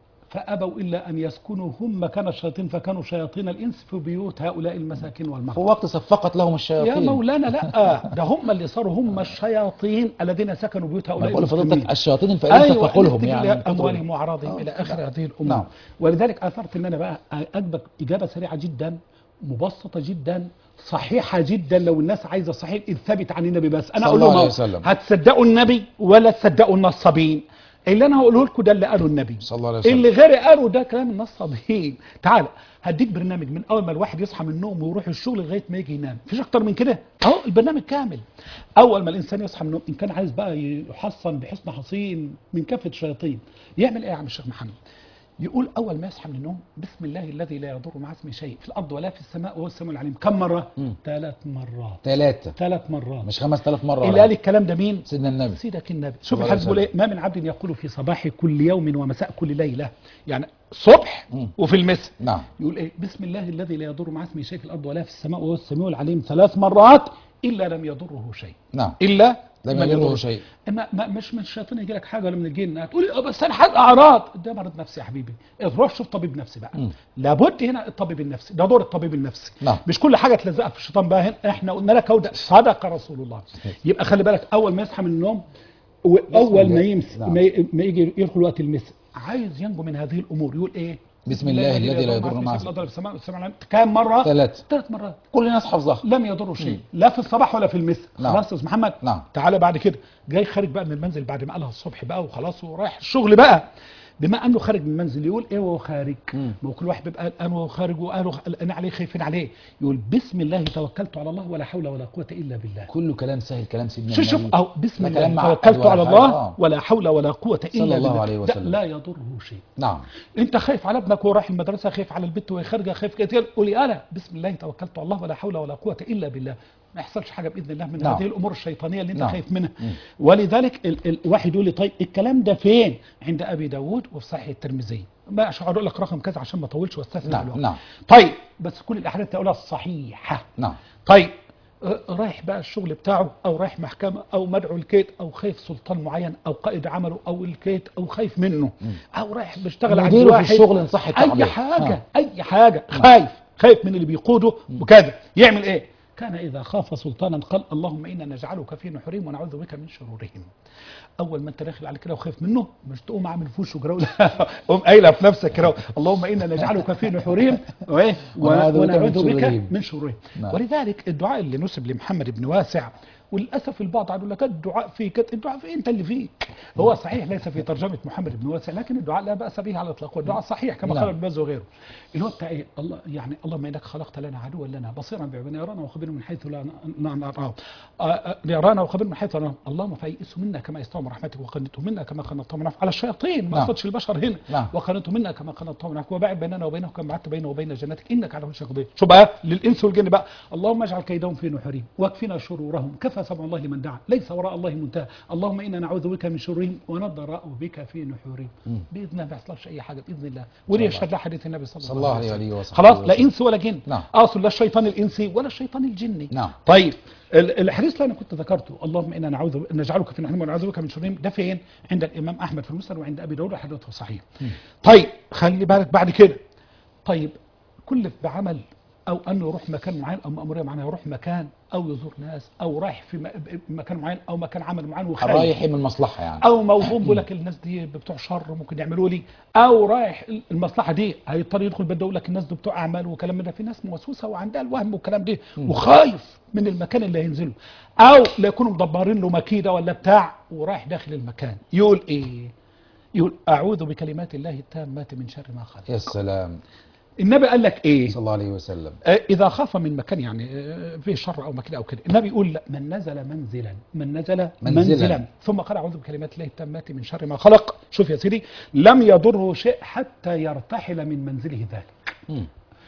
فأبوا إلا أن يسكنوا هم مكان الشياطين فكانوا شياطين الإنس في بيوت هؤلاء المساكين والمرضى في وقت صفقت لهم يا الشياطين مولانا لا ده هم اللي صاروا هم الشياطين الذين سكنوا بيوت ما هؤلاء بقول المسلمين لفضيلتك الشياطين فإن ايوه صفقوا لهم نتيجة يعني لاموالهم واعراضهم آه. الى اخر هذه الامور نعم. ولذلك اثرت ان انا بقى اجبك اجابه سريعه جدا مبسطه جدا صحيحه جدا لو الناس عايزه صحيح اذ ثبت عن النبي بس انا صلى اقول الله لهم عليه أهو، وسلم. هتصدقوا النبي ولا تصدقوا النصابين اللي انا هقوله لكم ده اللي قاله النبي صلى الله عليه وسلم اللي غير قالوا ده كلام النصابين تعال هديك برنامج من اول ما الواحد يصحى من النوم ويروح الشغل لغايه ما يجي ينام مفيش اكتر من كده اهو البرنامج كامل اول ما الانسان يصحى من النوم ان كان عايز بقى يحصن بحصن حصين من كافه الشياطين يعمل ايه يا عم الشيخ محمد يقول اول ما يصحى من النوم بسم الله الذي لا يضر مع اسمه شيء في الارض ولا في السماء وهو السميع العليم كم مره مم. ثلاث مرات ثلاثة ثلاث مرات مش خمس ثلاث مرة اللي ولا قال الكلام ده مين سيدنا النبي سيدك النبي صلى شوف الله عليه الحديث بيقول ايه وسلم. ما من عبد يقول في صباح كل يوم ومساء كل ليله يعني صبح مم. وفي المساء نعم يقول ايه بسم الله الذي لا يضر مع اسمه شيء في الارض ولا في السماء وهو السميع العليم ثلاث مرات الا لم يضره شيء نعم الا لم يضره شيء ما ما مش من الشيطان يجي لك حاجه ولا من الجن هتقول اه بس انا حاسس اعراض ده مرض نفسي يا حبيبي روح شوف طبيب نفسي بقى مم. لابد هنا الطبيب النفسي ده دور الطبيب النفسي نعم. مش كل حاجه تلزقها في الشيطان بقى هنا احنا قلنا لك ده صدق رسول الله يبقى خلي بالك اول ما يصحى من النوم واول الله. ما يمس نعم. ما ي- ما يجي يدخل وقت المساء عايز ينجو من هذه الامور يقول ايه بسم الله الذي لا يضر مع اسمه الأرض السماء والسماء العليم. كام مره ثلاثة ثلاث مرات كل الناس حافظها لم يضره شيء لا في الصباح ولا في المساء نعم. خلاص يا استاذ محمد نعم. تعالى بعد كده جاي خارج بقى من المنزل بعد ما قالها الصبح بقى وخلاص ورايح الشغل بقى بما انه خارج من المنزل يقول ايه وهو خارج مم. ما هو كل واحد بيبقى قلقان وهو خارج واهله قلقان عليه خايفين عليه يقول بسم الله توكلت على الله ولا حول ولا قوه الا بالله كله كلام سهل كلام سيدنا شوف شوف النبي اهو بسم ده الله كلام معقد توكلت ولا على حاجة. الله آه. ولا حول ولا قوه الا صلى الله بالله عليه ده وسلم. لا يضره شيء نعم انت خايف على ابنك وهو رايح المدرسه خايف على البت وهي خارجه خايف كتير قولي انا بسم الله توكلت على الله ولا حول ولا قوه الا بالله ما يحصلش حاجه باذن الله من نعم. هذه الامور الشيطانيه اللي انت نعم. خايف منها مم. ولذلك ال ال الواحد يقول لي طيب الكلام ده فين عند ابي داود وفي صحيح الترمذي ما مش هقول لك رقم كذا عشان ما اطولش واستثنى نعم الوقت. نعم طيب بس كل الاحاديث تقولها صحيحه نعم طيب آه، رايح بقى الشغل بتاعه او رايح محكمه او مدعو الكيت او خايف سلطان معين او قائد عمله او الكيت او خايف منه او رايح بيشتغل عند مديره في واحد الشغل إن صح التعبير. اي حاجه آه. اي حاجه خايف خايف من اللي بيقوده وكذا يعمل ايه كان اذا خاف سلطانا قال اللهم انا نجعلك في نحورهم ونعوذ بك من شرورهم اول ما انت داخل على كده وخايف منه مش تقوم عامل فوش وجرو لا قوم قايلها في نفسك كده اللهم انا نجعلك في نحورهم وايه ونعوذ بك من ونعوذ بك شرورهم. من شرورهم نعم. ولذلك الدعاء اللي نسب لمحمد بن واسع وللاسف البعض قالوا لك الدعاء فيك الدعاء في انت اللي فيك هو صحيح ليس في ترجمه محمد بن واسع لكن الدعاء لا باس به على الاطلاق والدعاء صحيح كما نعم. قال ابن باز وغيره اللي هو بتاع ايه الله يعني اللهم انك خلقت لنا عدوا لنا بصيرا بعيوننا يرانا وخبيرا وخبرنا من حيث لا لا نراه آه، آه، يرانا وخبرنا من حيث لا نراه اللهم فيئسوا منا كما يستوى من رحمتك وقنطوا منا كما قنطوا من على الشياطين ما نعم. قصدش البشر هنا نعم. وقنطوا منا كما قنطوا من وباعد بيننا وبينهم كما بعدت بينه وبين جنتك انك على كل شيء قدير شو بقى للانس والجن بقى اللهم اجعل كيدهم في نحورهم واكفنا شرورهم كفى سمع الله لمن دعا ليس وراء الله منتهى اللهم انا نعوذ بك من شرورهم ونضرأ بك في نحورهم باذن الله ما يحصلش اي حاجه باذن الله وليه الله. يشهد لها حديث النبي صلى صلى الله الله عليه عليه وسلم وآله وصحبه خلاص لا وسلم. انس ولا جن نعم. اقصد لا الشيطان الانسي ولا الشيطان الجني نعم. طيب ال- الحديث اللي انا كنت ذكرته اللهم انا نعوذ نجعلك في نحن ونعوذ بك من شرهم ده فين عند الامام احمد في المسند وعند ابي داود حديثه صحيح طيب خلي بالك بعد كده طيب كلف بعمل او انه يروح مكان معين او ماموريه معينه يروح مكان او يزور ناس او رايح في م- مكان معين او مكان عمل معين وخارج رايح من مصلحة يعني او موهوم بيقول لك الناس دي بتوع شر ممكن يعملوا لي او رايح المصلحه دي هيضطر يدخل بده يقول لك الناس دي بتوع اعمال وكلام من ده في ناس موسوسه وعندها الوهم والكلام ده وخايف من المكان اللي هينزله او لا يكونوا مدبرين له مكيده ولا بتاع ورايح داخل المكان يقول ايه يقول اعوذ بكلمات الله التامات من شر ما خلق يا سلام النبي قال لك ايه صلى الله عليه وسلم آه، إذا خاف من مكان يعني آه، فيه شر أو مكان أو كده النبي يقول لا من نزل منزلا من نزل منزلاً. منزلا, منزلا ثم قال أعوذ بكلمات الله التامات من شر ما خلق شوف يا سيدي لم يضره شيء حتى يرتحل من منزله ذلك مم.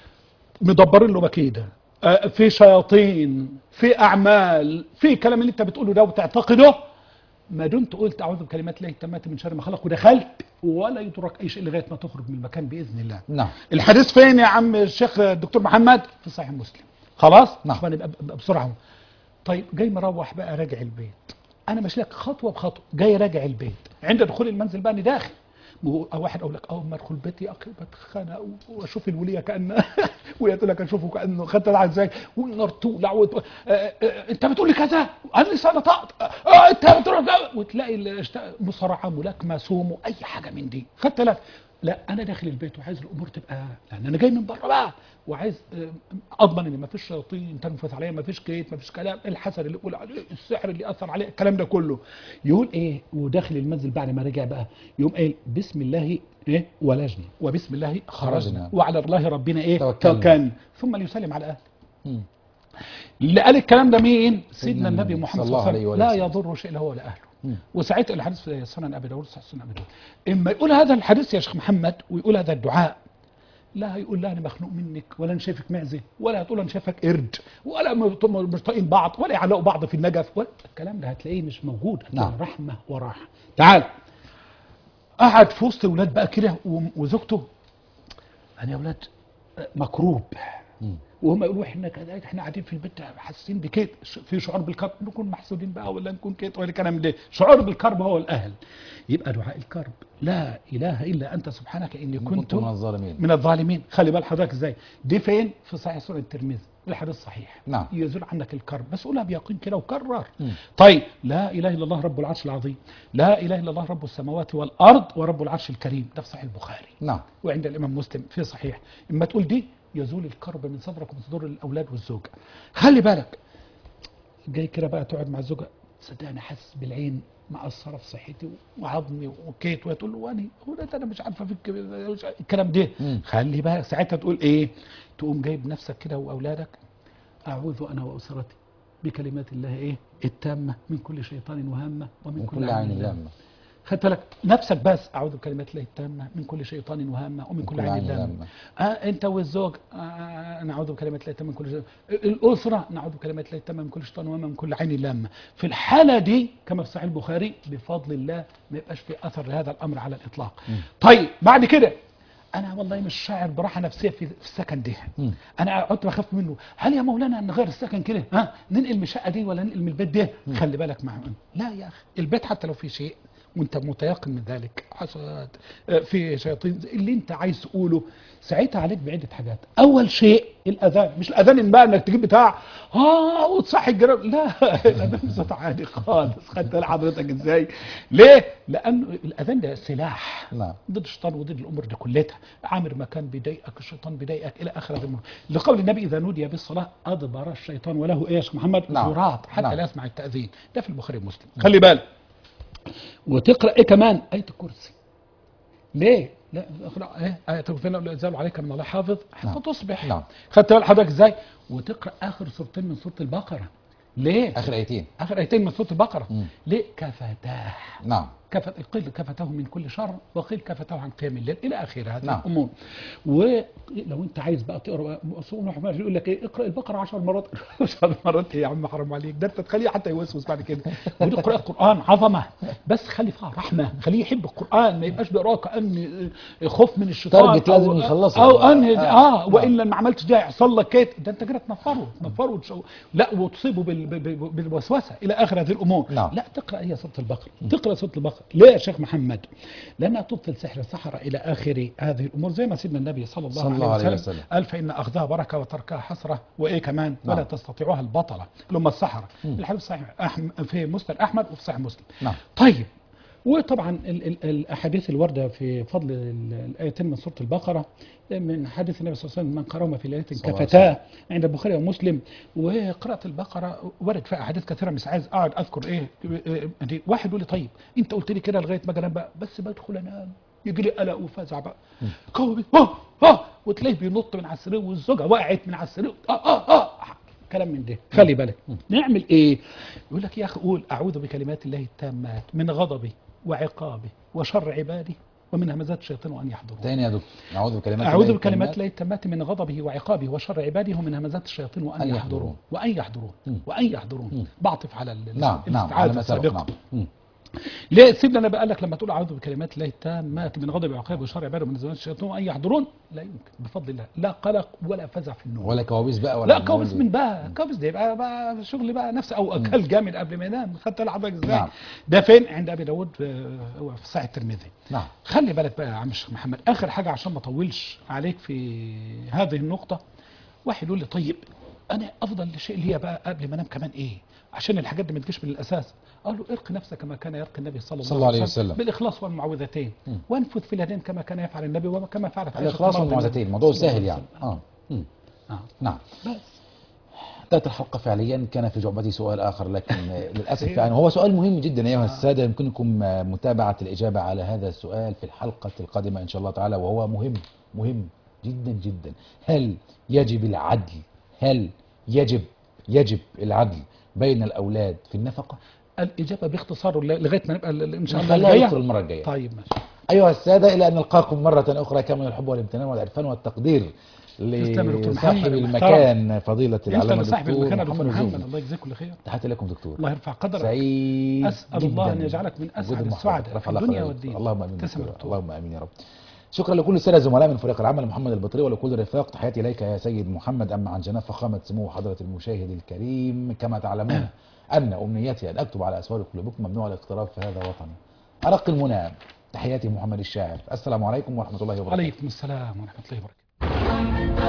مدبرين له مكيدة آه، في شياطين في أعمال في كلام اللي أنت بتقوله ده وتعتقده ما دمت قلت أعوذ بكلمات الله التامات من شر ما خلق ودخلت ولا يدرك أي شيء لغاية ما تخرج من المكان بإذن الله نعم الحديث فين يا عم الشيخ الدكتور محمد في صحيح مسلم خلاص نعم. عشان نبقى ب- بسرعه طيب جاي مروح بقى راجع البيت انا ماشي لك خطوه بخطوه جاي راجع البيت عند دخول المنزل بقى انا داخل مو- أو واحد اقول لك اول ما ادخل بيتي يا اخي بتخانق و- واشوف الوليه كانه وهي تقول لك اشوفه كانه خدت العب ازاي والنار تولع وت... آه، آه، انت بتقول لي كذا انا لسه انا طقط آه، انت بتقول كذا. وتلاقي الاشت- مصارعه ملاكمه سومو اي حاجه من دي خدت بالك لا انا داخل البيت وعايز الامور تبقى لان انا جاي من بره بقى وعايز آه، اضمن ان ما فيش شياطين تنفث عليا ما فيش كيت ما فيش كلام الحسد اللي يقول عليه السحر اللي اثر عليه الكلام ده كله يقول ايه وداخل المنزل بعد ما رجع بقى يقوم قايل بسم الله ايه ولجنا وبسم الله خرجنا خرجنا. وعلى الله ربنا ايه توكلنا. توكلنا ثم ليسلم على اهله مم. اللي قال الكلام ده مين سيدنا سيدنا النبي النبي محمد صلى صلى الله عليه وسلم لا وسلم. يضر شيء الا هو ولا اهله مم. وساعتها الحديث في سنن ابي داود صحيح سنن ابي داود اما يقول هذا الحديث يا شيخ محمد ويقول هذا الدعاء لا هيقول لا انا مخنوق منك ولا انا شايفك معزه ولا هتقول انا شايفك قرد ولا مط- مش طايقين بعض ولا يعلقوا بعض في النجف ولا الكلام ده هتلاقيه مش موجود هتلاقي نعم. رحمه وراحه تعال قعد في وسط الاولاد بقى كده و- وزوجته انا يا اولاد مكروب مم. وهم يقولوا احنا كده احنا قاعدين في البيت حاسين بكده ش- في شعور بالكرب نكون محسودين بقى ولا نكون كده ولا الكلام ده شعور بالكرب هو الاهل يبقى دعاء الكرب لا اله الا انت سبحانك اني كنت كنت من الظالمين من الظالمين خلي بال حضرتك ازاي دي فين في صحيح سنن الترمذي والحديث صحيح نعم. يزول عنك الكرب بس قولها بيقين كده وكرر مم. طيب لا اله الا الله رب العرش العظيم لا اله الا الله رب السماوات والارض ورب العرش الكريم ده في صحيح البخاري نعم وعند الامام مسلم في صحيح اما تقول دي يزول الكرب من صدرك ومن صدور الاولاد والزوجه خلي بالك جاي كده بقى تقعد مع الزوجه صدقني حاسس بالعين مأثرة في صحتي وعظمي وكيت وهي تقول له واني هو ده انا مش عارفه فيك مش عارف- الكلام ده مم. خلي بالك ساعتها تقول ايه تقوم جايب نفسك كده واولادك اعوذ انا واسرتي بكلمات الله ايه التامه من كل شيطان وهامه ومن من كل, كل عين لامة خدت بالك نفسك بس اعوذ بكلمات الله التامه من كل شيطان وهامه ومن كل, كل عين عين لامه لامة. آه انت والزوج آه نعوذ بكلمات الله التامه من كل شيطان الاسره نعوذ بكلمات الله التامه من كل شيطان وهامه من كل عين لامه في الحاله دي كما في صحيح البخاري بفضل الله ما يبقاش في اثر لهذا الامر على الاطلاق طيب بعد كده انا والله مش شاعر براحه نفسيه في في السكن ده مم. انا قعدت بخاف منه هل يا مولانا نغير السكن كده ها ننقل من الشقه دي ولا ننقل من البيت ده خلي بالك مع لا يا اخي البيت حتى لو في شيء وانت متيقن من ذلك حسد آه، في شياطين اللي انت عايز تقوله ساعتها عليك بعده حاجات اول شيء الاذان مش الاذان إن بقى انك تجيب بتاع اه وتصحي الجيران لا الاذان صوت عادي خالص خدت بالك حضرتك ازاي ليه لانه الاذان ده سلاح نعم ضد الشيطان وضد الامور دي كلها عامر مكان بيضايقك الشيطان بيضايقك الى اخر هذه الامور لقول النبي اذا نودي بالصلاه ادبر الشيطان وله ايه يا شيخ محمد نعم. زرات حتى نعم. لا يسمع التاذين ده في البخاري ومسلم خلي بالك وتقرا ايه كمان ايه الكرسي ليه لا اقرا ايه ايه توفينا لا يزال عليك من الله حافظ حتى نعم. تصبح نعم. خدت بال حضرتك ازاي وتقرا اخر سورتين من سوره البقره ليه اخر ايتين اخر ايتين من سوره البقره مم. ليه كفتاه نعم كفت قيل كفته من كل شر وقيل كفته عن قيام الليل الى اخر هذه نعم. الامور ولو انت عايز بقى تقرا سوره محمد يقول لك ايه اقرا البقره 10 مرات 10 مرات إيه يا عم حرام عليك ده انت تخليه حتى يوسوس بعد كده ودي قراءه قران عظمه بس خلي فيها رحمه خليه يحب القران ما يبقاش بيقراه كان خوف من الشيطان تارجت لازم أو- يخلصه. او ان آه. اه, نعم. والا ما عملتش ده يحصل لك كده ده انت كده تنفره تنفره وتشو... لا وتصيبه بال... بال- بال- بالوسوسه الى اخر هذه الامور نعم. لا تقرا هي سوره البقره تقرا سوره البقره ليه يا شيخ محمد لانها تبطل سحر السحره الى اخر هذه الامور زي ما سيدنا النبي صلى الله, صلى الله عليه عليه وسلم وسلم. قال فان اخذها بركه وتركها حسره وايه كمان نعم. ولا تستطيعها البطله اللي هم السحره الحديث صحيح أحم... في مسند احمد وفي صحيح مسلم نعم. طيب وطبعا ال ال الاحاديث الوارده في فضل ال- الايتين من سوره البقره من حديث النبي صلى الله عليه وسلم من قراهما في ليله صلى الله عليه كفتاه عند البخاري ومسلم وقراءه البقره ورد فيها احاديث كثيره مش عايز اقعد اذكر ايه إيه، يعني واحد يقول لي طيب انت قلت لي كده لغايه ما انام بقى بس بدخل انام يجي لي قلق وفزع بقى كوبي اه اه وتلاقيه بينط من على السرير والزوجه وقعت من على السرير اه اه اه كلام من ده خلي بالك نعمل ايه يقول لك يا اخي قول اعوذ بكلمات الله التامات من غضبه وعقابه وشر عباده ومن همزات الشيطان وان يحضرون تاني يا دكتور اعوذ بكلمات أعوذ الله بكلمات التامات. الله التامات من غضبه وعقابه وشر عباده ومن همزات الشياطين وأن أن يحضرون يحضرون. وأن يحضرون مم. وأن يحضرون مم. بعطف على ال- نعم نعم على الاستعاذة ما سبق السابقة نعم مم. ليه سيدنا انا بقول لك لما تقول اعوذ بكلمات الله التامات من غضب وعقاب وشر عباده ومن همزات الشياطين وان يحضرون لا يمكن بفضل الله لا قلق ولا فزع في النوم ولا كوابيس بقى ولا لا عمال كابوس دي. من بقى كابوس ده يبقى بقى شغل بقى نفس او اكل جامد قبل ما ينام خدت لحضرتك ازاي نعم. ده فين عند ابي داود آه، هو في صحيح الترمذي نعم خلي بالك بقى يا عم الشيخ محمد اخر حاجه عشان ما اطولش عليك في هذه النقطه واحد يقول لي طيب انا افضل شيء ليا بقى قبل ما انام كمان ايه عشان الحاجات دي ما تجيش من الاساس قال له ارق نفسك كما كان يرقي النبي صلى الله, صلى الله عليه وسلم. بالاخلاص والمعوذتين مم. وانفذ في اليدين كما كان يفعل النبي وكما فعلت عائشة الاخلاص مرة والمعوذتين النبي موضوع صلى الله سهل عليه يعني وسلم. اه مم. آه. نعم بس انتهت الحلقة فعليا كان في جعبتي سؤال آخر لكن آه، للأسف يعني هو سؤال مهم جدا أيها السادة يمكنكم آه، متابعة الإجابة على هذا السؤال في الحلقة القادمة إن شاء الله تعالى وهو مهم مهم جدا جدا هل يجب العدل هل يجب يجب العدل بين الأولاد في النفقة الاجابه باختصار لغايه ما نبقى ال- ال- ان شاء الله نخليها الجايه يدخل المرة الجاية طيب ماشي أيها السادة إلى أن نلقاكم مرة أخرى كما الحب والامتنان والعرفان والتقدير تسلم يا دكتور لصاحب محمد المكان فضيلة انت العلامة اللي صاحب الدكتور المكان يا دكتور محمد محمد الزوبي الله يجزيك كل خير تحياتي لكم دكتور الله يرفع قدرك سعيد أسأل الله أن جداً يجعلك من أسعد وجود السعداء محمد. في رفع الله الدنيا قدرك. والدين. اللهم امين تسلم دكتور. يا دكتور. اللهم امين يا رب شكرا لكل الساده الزملاء من فريق العمل محمد البطري ولكل الرفاق تحياتي اليك يا سيد محمد اما عن جناب فخامه سمو حضره المشاهد الكريم كما تعلمون ان امنيتي ان اكتب على اسوار قلوبكم ممنوع الاقتراب في هذا وطني ارق المنى تحياتي محمد الشاعر السلام عليكم ورحمه الله وبركاته عليكم السلام ورحمه الله وبركاته